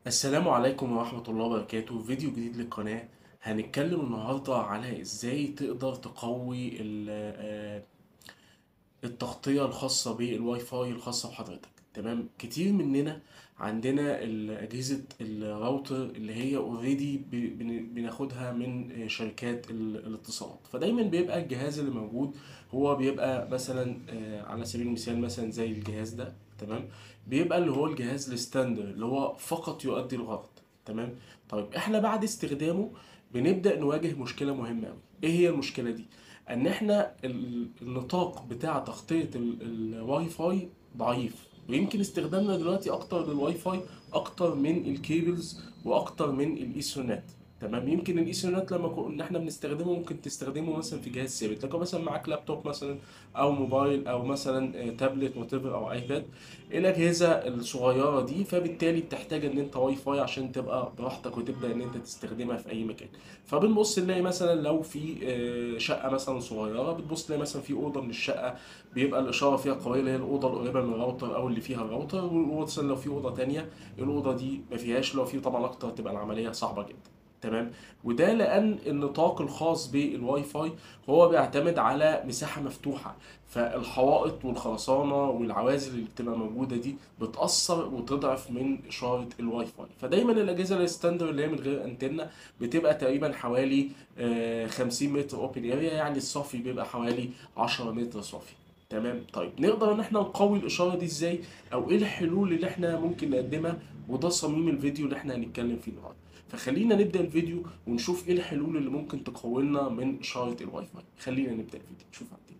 السلام عليكم ورحمة الله وبركاته فيديو جديد للقناة هنتكلم النهاردة على ازاي تقدر تقوي ال- آه، التغطية الخاصة بالواي فاي الخاصة بحضرتك تمام كتير مننا عندنا ال- أجهزة الراوتر اللي هي اوريدي بناخدها من آه، شركات ال- الاتصالات فدايما بيبقى الجهاز اللي موجود هو بيبقى مثلا آه، على سبيل المثال مثلا زي الجهاز ده تمام بيبقى اللي هو الجهاز الستاندر اللي هو فقط يؤدي الغرض تمام طيب احنا بعد استخدامه بنبدأ نواجه مشكلة مهمة قوي ايه هي المشكلة دي ان احنا ال- النطاق بتاع تغطية ال- الواي فاي ضعيف ويمكن استخدامنا دلوقتي اكتر للواي فاي اكتر من الكيبلز واكتر من الايثرنت تمام يمكن الايثرنت لما كنا احنا بنستخدمه ممكن تستخدمه مثلا في جهاز ثابت لكن مثلا معاك لابتوب مثلا او موبايل او مثلا آه، تابلت وات او ايباد الاجهزه الصغيره دي فبالتالي بتحتاج ان انت واي فاي عشان تبقى براحتك وتبدا ان انت تستخدمها في اي مكان فبنبص نلاقي مثلا لو في آه، شقه مثلا صغيره بتبص تلاقي مثلا في اوضه من الشقه بيبقى الاشاره فيها قويه اللي هي الاوضه القريبه من الراوتر او اللي فيها الراوتر ومثلا لو في اوضه تانية الاوضه دي ما فيهاش لو في طبعا اكتر تبقى العمليه صعبه جدا تمام وده لان النطاق الخاص بالواي فاي هو بيعتمد على مساحه مفتوحه فالحوائط والخرسانه والعوازل اللي بتبقى موجوده دي بتاثر وتضعف من اشاره الواي فاي فدايما الاجهزه الستاندر اللي هي من غير انتنه بتبقى تقريبا حوالي آه، 50 متر اوبن اريا يعني الصافي بيبقى حوالي 10 متر صافي تمام طيب نقدر ان احنا نقوي الاشاره دي ازاي او ايه الحلول اللي احنا ممكن نقدمها وده صميم الفيديو اللي احنا هنتكلم فيه النهارده فخلينا نبدا الفيديو ونشوف ايه الحلول اللي ممكن تقوي لنا من اشاره الواي فاي خلينا نبدا الفيديو نشوف عندنا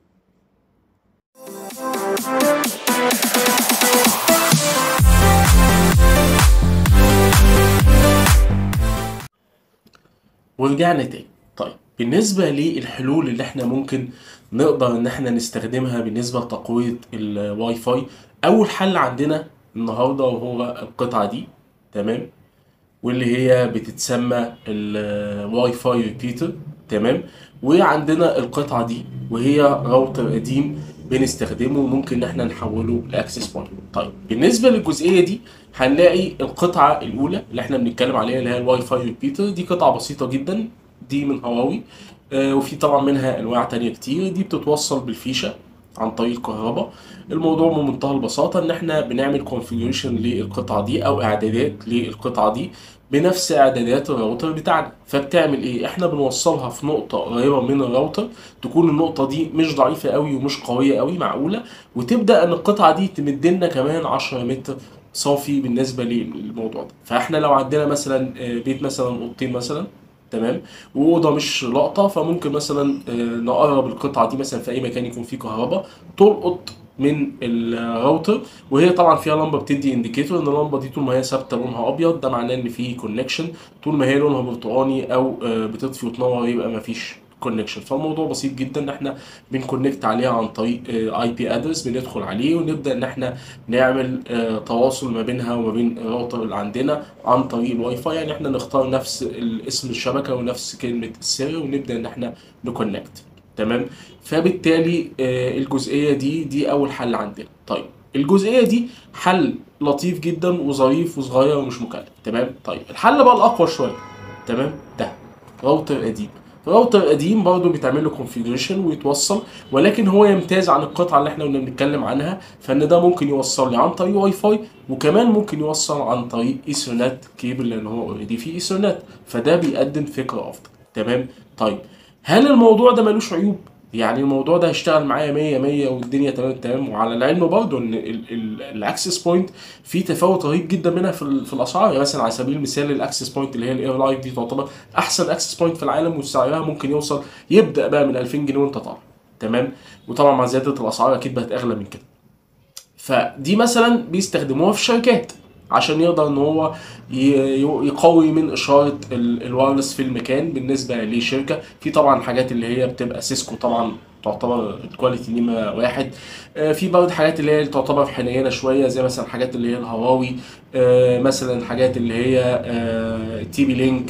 ورجعنا تاني طيب بالنسبة للحلول اللي احنا ممكن نقدر ان احنا نستخدمها بالنسبة لتقوية الواي فاي اول حل عندنا النهاردة وهو القطعة دي تمام واللي هي بتتسمى الواي فاي ريبيتر تمام وعندنا القطعة دي وهي راوتر قديم بنستخدمه ممكن ان احنا نحوله لاكسس بوينت طيب بالنسبة للجزئية دي هنلاقي القطعة الأولى اللي احنا بنتكلم عليها اللي هي الواي فاي ريبيتر دي قطعة بسيطة جدا دي من هواوي آه، وفي طبعا منها انواع تانية كتير دي بتتوصل بالفيشة عن طريق الكهرباء الموضوع بمنتهى البساطة ان احنا بنعمل كونفيجريشن للقطعة دي او اعدادات للقطعة دي بنفس اعدادات الراوتر بتاعنا فبتعمل ايه احنا بنوصلها في نقطة قريبة من الراوتر تكون النقطة دي مش ضعيفة قوي ومش قوية قوي معقولة وتبدأ ان القطعة دي تمدلنا كمان 10 متر صافي بالنسبة للموضوع ده فاحنا لو عندنا مثلا آه، بيت مثلا اوضتين مثلا تمام واوضه مش لقطه فممكن مثلا آه، نقرب القطعه دي مثلا في اي مكان يكون فيه كهرباء تلقط من الراوتر وهي طبعا فيها لمبه بتدي انديكيتور ان اللمبه دي طول ما هي ثابته لونها ابيض ده معناه ان في كونكشن طول ما هي لونها برتقاني او آه، بتطفي وتنور يبقى ما فيش كونكشن فالموضوع بسيط جدا ان احنا بنكونكت عليها عن طريق اي بي ادرس بندخل عليه ونبدا ان احنا نعمل آه، تواصل ما بينها وما بين الراوتر اللي عندنا عن طريق الواي فاي يعني احنا نختار نفس ال- اسم الشبكه ونفس كلمه السر ونبدا ان احنا نكونكت تمام فبالتالي آه، الجزئيه دي دي اول حل عندنا طيب الجزئيه دي حل لطيف جدا وظريف وصغير ومش مكلف تمام طيب الحل بقى الاقوى شويه تمام ده راوتر قديم راوتر قديم برضه بيتعمل له كونفيجريشن ويتوصل ولكن هو يمتاز عن القطعه اللي احنا كنا بنتكلم عنها فان ده ممكن يوصل لي عن طريق واي فاي وكمان ممكن يوصل عن طريق ايثرنت كيبل لان هو اوريدي فيه ايثرنت فده بيقدم فكره افضل تمام طيب هل الموضوع ده ملوش عيوب يعني الموضوع ده هيشتغل معايا 100 100 والدنيا تمام تمام وعلى العلم برضه ان الاكسس بوينت في تفاوت رهيب جدا منها في, ال- في الاسعار يعني مثلا على سبيل المثال الاكسس بوينت اللي هي الاير لايف دي تعتبر احسن اكسس بوينت في العالم وسعرها ممكن يوصل يبدا بقى من 2000 جنيه وانت طالع تمام وطبعا مع زياده الاسعار اكيد بقت اغلى من كده فدي مثلا بيستخدموها في الشركات عشان يقدر ان هو ي- ي- يقوي من اشاره ال- الوايرلس في المكان بالنسبه لشركه في طبعا حاجات اللي هي بتبقى سيسكو طبعا تعتبر الكواليتي نمرة واحد آه، في برضه حاجات اللي هي تعتبر حنينه شويه زي مثلا حاجات اللي هي الهواوي آه، مثلا حاجات اللي هي تي بي لينك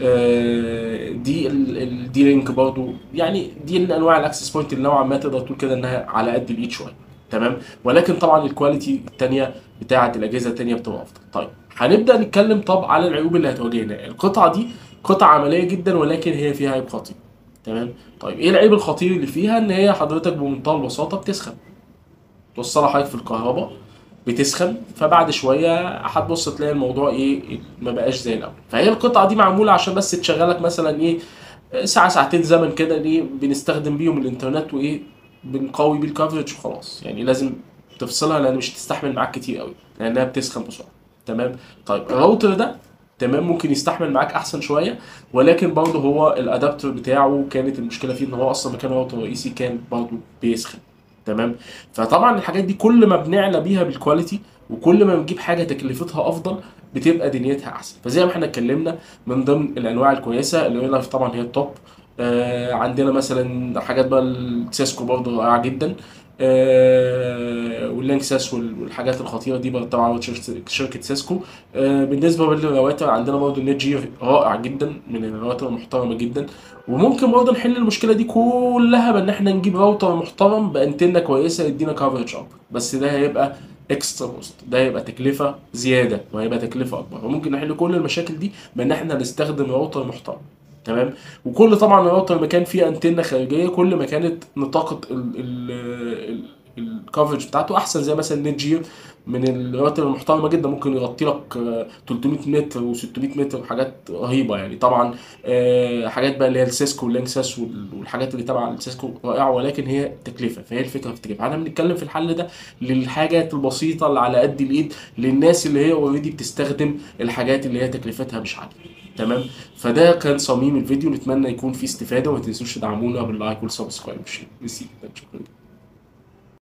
آه، دي الدي لينك برضه يعني دي من انواع الاكسس بوينت اللي نوعا ما تقدر تقول كده انها على قد الايد شويه تمام ولكن طبعا الكواليتي التانية بتاعه الاجهزه التانية بتبقى افضل طيب هنبدا نتكلم طب على العيوب اللي هتواجهنا القطعه دي قطعه عمليه جدا ولكن هي فيها عيب خطير تمام طيب ايه العيب الخطير اللي فيها ان هي حضرتك بمنتهى البساطه بتسخن توصلها حضرتك في الكهرباء بتسخن فبعد شويه هتبص تلاقي الموضوع ايه ما بقاش زي الاول فهي القطعه دي معموله عشان بس تشغلك مثلا ايه ساعه ساعتين زمن كده ليه بنستخدم بيهم الانترنت وايه بنقوي بيه الكفرج وخلاص يعني لازم تفصلها لان مش هتستحمل معاك كتير قوي لانها بتسخن بسرعه تمام طيب الراوتر ده تمام ممكن يستحمل معاك احسن شويه ولكن برضه هو الادابتر بتاعه كانت المشكله فيه ان هو اصلا مكان راوتر رئيسي كان برضه بيسخن تمام فطبعا الحاجات دي كل ما بنعلى بيها بالكواليتي وكل ما بنجيب حاجه تكلفتها افضل بتبقى دنيتها احسن فزي ما احنا اتكلمنا من ضمن الانواع الكويسه الريل لايف طبعا هي التوب آه عندنا مثلا حاجات بقى السيسكو برضه رائعه جدا آه واللينكساس وال- والحاجات الخطيره دي برضه طبعا شركه شركة سيسكو آه بالنسبه للرواتر عندنا برضه النت جير رائع جدا من الرواتر المحترمه جدا وممكن برضه نحل المشكله دي كلها بان احنا نجيب راوتر محترم بانتنه كويسه يدينا كفرج اكبر بس ده هيبقى اكسترا كوست ده هيبقى تكلفه زياده وهيبقى تكلفه اكبر وممكن نحل كل المشاكل دي بان احنا نستخدم راوتر محترم تمام وكل طبعا راوتر ما كان فيه انتنه خارجيه كل ما كانت نطاقه الكفرج بتاعته احسن زي مثلا نت جير من الرواتر المحترمه جدا ممكن يغطي لك آه، 300 متر و600 متر وحاجات رهيبه يعني طبعا آه، حاجات بقى اللي هي السيسكو واللينكساس وال- والحاجات اللي تبع السيسكو رائعه ولكن هي تكلفه فهي الفكره في التكلفه احنا بنتكلم في الحل ده للحاجات البسيطه اللي على قد الايد للناس اللي هي اوريدي بتستخدم الحاجات اللي هي تكلفتها مش عاليه تمام فده كان صميم الفيديو نتمنى يكون فيه استفاده وما تنسوش تدعمونا باللايك والسبسكرايب والشير ميرسي شكرا